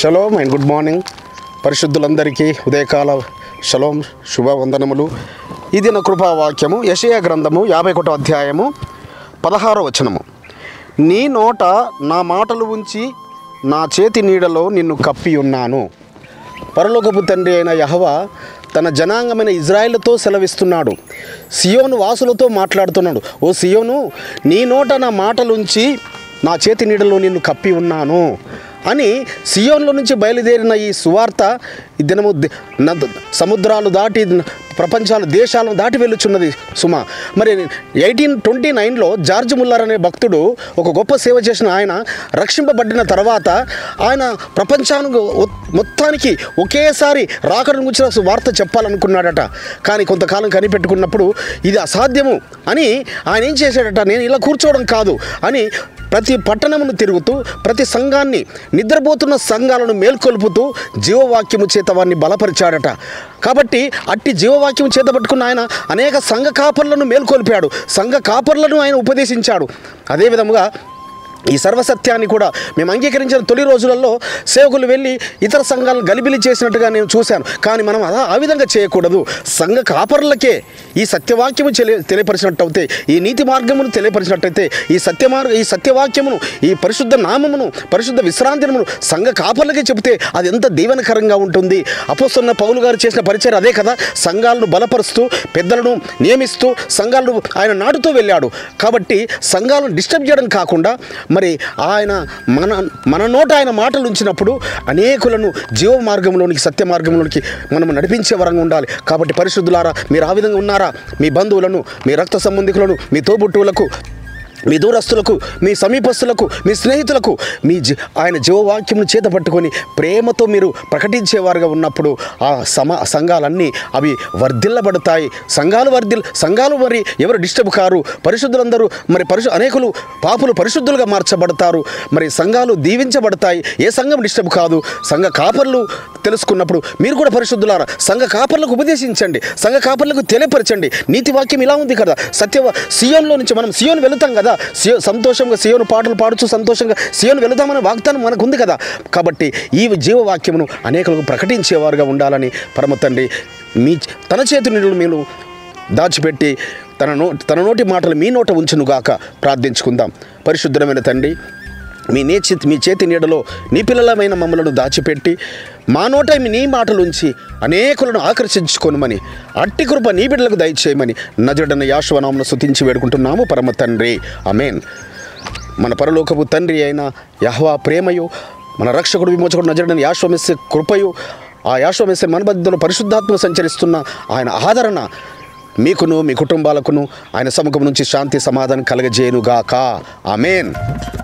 shalom and good morning పరిశుద్ధులందరికీ ఉదయకాల షలోమ్ శుభవందనములు ఇది నా కృపావాక్యము యషయ గ్రంథము యాభై ఒకటో అధ్యాయము పదహారో వచనము నీ నోట నా మాటలు ఉంచి నా చేతి నీడలో నిన్ను కప్పి ఉన్నాను పరలోకపు తండ్రి అయిన యహవ తన జనాంగమైన ఇజ్రాయిల్తో సెలవిస్తున్నాడు సియోను వాసులతో మాట్లాడుతున్నాడు ఓ సియోను నీ నోట నా మాటలుంచి నా చేతి నీడలో నిన్ను కప్పి ఉన్నాను అని సియోన్లో నుంచి బయలుదేరిన ఈ సువార్త ఈ దినము ది- నద- సముద్రాలు దాటి ప్రపంచాలు దేశాలను దాటి వెళ్ళుచున్నది సుమ మరి ఎయిటీన్ ట్వంటీ నైన్లో జార్జ్ ముల్లర్ అనే భక్తుడు ఒక గొప్ప సేవ చేసిన ఆయన రక్షింపబడిన తర్వాత ఆయన ప్రపంచానికి ఒ- మొత్తానికి ఒకేసారి రాకడం గురించి వార్త చెప్పాలనుకున్నాడట కానీ కొంతకాలం కనిపెట్టుకున్నప్పుడు ఇది అసాధ్యము అని ఆయన ఏం చేశాడట నేను ఇలా కూర్చోవడం కాదు అని ప్రతి పట్టణమును తిరుగుతూ ప్రతి సంఘాన్ని నిద్రపోతున్న సంఘాలను మేల్కొల్పుతూ జీవవాక్యము చేత వారిని బలపరిచాడట కాబట్టి అట్టి జీవవాక్యం చేత పట్టుకున్న ఆయన అనేక సంఘ కాపర్లను మేల్కొల్పాడు సంఘ కాపర్లను ఆయన ఉపదేశించాడు అదేవిధముగా ఈ సర్వసత్యాన్ని కూడా మేము అంగీకరించిన తొలి రోజులలో సేవకులు వెళ్ళి ఇతర సంఘాలను గలిబిలి చేసినట్టుగా నేను చూశాను కానీ మనం అలా ఆ విధంగా చేయకూడదు సంఘ కాపరులకే ఈ సత్యవాక్యము తెలియ తెలియపరిచినట్టు అయితే ఈ నీతి మార్గమును తెలియపరిచినట్టయితే ఈ సత్య మార్గ ఈ సత్యవాక్యమును ఈ పరిశుద్ధ నామమును పరిశుద్ధ విశ్రాంతినమును సంఘ కాపర్లకే చెబితే అది ఎంత దీవెనకరంగా ఉంటుంది అపోస్తున్న పౌలు గారు చేసిన పరిచయం అదే కదా సంఘాలను బలపరుస్తూ పెద్దలను నియమిస్తూ సంఘాలను ఆయన నాటుతూ వెళ్ళాడు కాబట్టి సంఘాలను డిస్టర్బ్ చేయడం కాకుండా మరి ఆయన మన మన నోట ఆయన మాటలు ఉంచినప్పుడు అనేకులను జీవ మార్గంలోనికి సత్య మార్గంలోనికి మనం నడిపించే వరంగా ఉండాలి కాబట్టి పరిశుద్ధులారా మీరు ఆ విధంగా ఉన్నారా మీ బంధువులను మీ రక్త సంబంధికులను మీ తోబుట్టువులకు మీ దూరస్తులకు మీ సమీపస్తులకు మీ స్నేహితులకు మీ జీ ఆయన జీవవాక్యమును చేత పట్టుకొని ప్రేమతో మీరు ప్రకటించేవారుగా ఉన్నప్పుడు ఆ సమ సంఘాలన్నీ అవి వర్ధిల్లబడతాయి సంఘాలు వర్ధిల్ సంఘాలు మరి ఎవరు డిస్టర్బ్ కారు పరిశుద్ధులందరూ మరి పరిశు అనేకులు పాపులు పరిశుద్ధులుగా మార్చబడతారు మరి సంఘాలు దీవించబడతాయి ఏ సంఘం డిస్టర్బ్ కాదు సంఘ కాపర్లు తెలుసుకున్నప్పుడు మీరు కూడా పరిశుద్ధులారా సంఘ కాపర్లకు ఉపదేశించండి సంఘ కాపర్లకు తెలియపరచండి నీతి వాక్యం ఇలా ఉంది కదా సత్య సియోన్లో నుంచి మనం సియోన్ వెళుతాం కదా సియో సంతోషంగా సియోను పాటలు పాడుతూ సంతోషంగా సియోను వెళుతామనే వాగ్దానం మనకు ఉంది కదా కాబట్టి ఈ జీవవాక్యమును అనేకులకు ప్రకటించేవారుగా ఉండాలని పరమ తండ్రి మీ తన చేతి నీళ్ళు మీరు దాచిపెట్టి తన నో తన నోటి మాటలు మీ నోట ఉంచునుగాక ప్రార్థించుకుందాం పరిశుద్ధమైన తండ్రి మీ నే చేతి మీ చేతి నీడలో నీ పిల్లలమైన మమ్మలను దాచిపెట్టి మా నోట మీ నీ మాటలుంచి అనేకులను ఆకర్షించుకోనమని అట్టి కృప నీ బిడ్డలకు దయచేయమని నజడన యాశ్వనామను శుతించి వేడుకుంటున్నాము పరమ తండ్రి అమేన్ మన పరలోకపు తండ్రి అయిన యహ్వా ప్రేమయు మన రక్షకుడు విమోచకుడు నజడని యాశ్వమెస్సే కృపయు ఆ యాశ్వమెస్సే మన మధ్యలో పరిశుద్ధాత్మ సంచరిస్తున్న ఆయన ఆదరణ మీకును మీ కుటుంబాలకును ఆయన సముఖం నుంచి శాంతి సమాధానం కలగజేయునుగాక ఆమెన్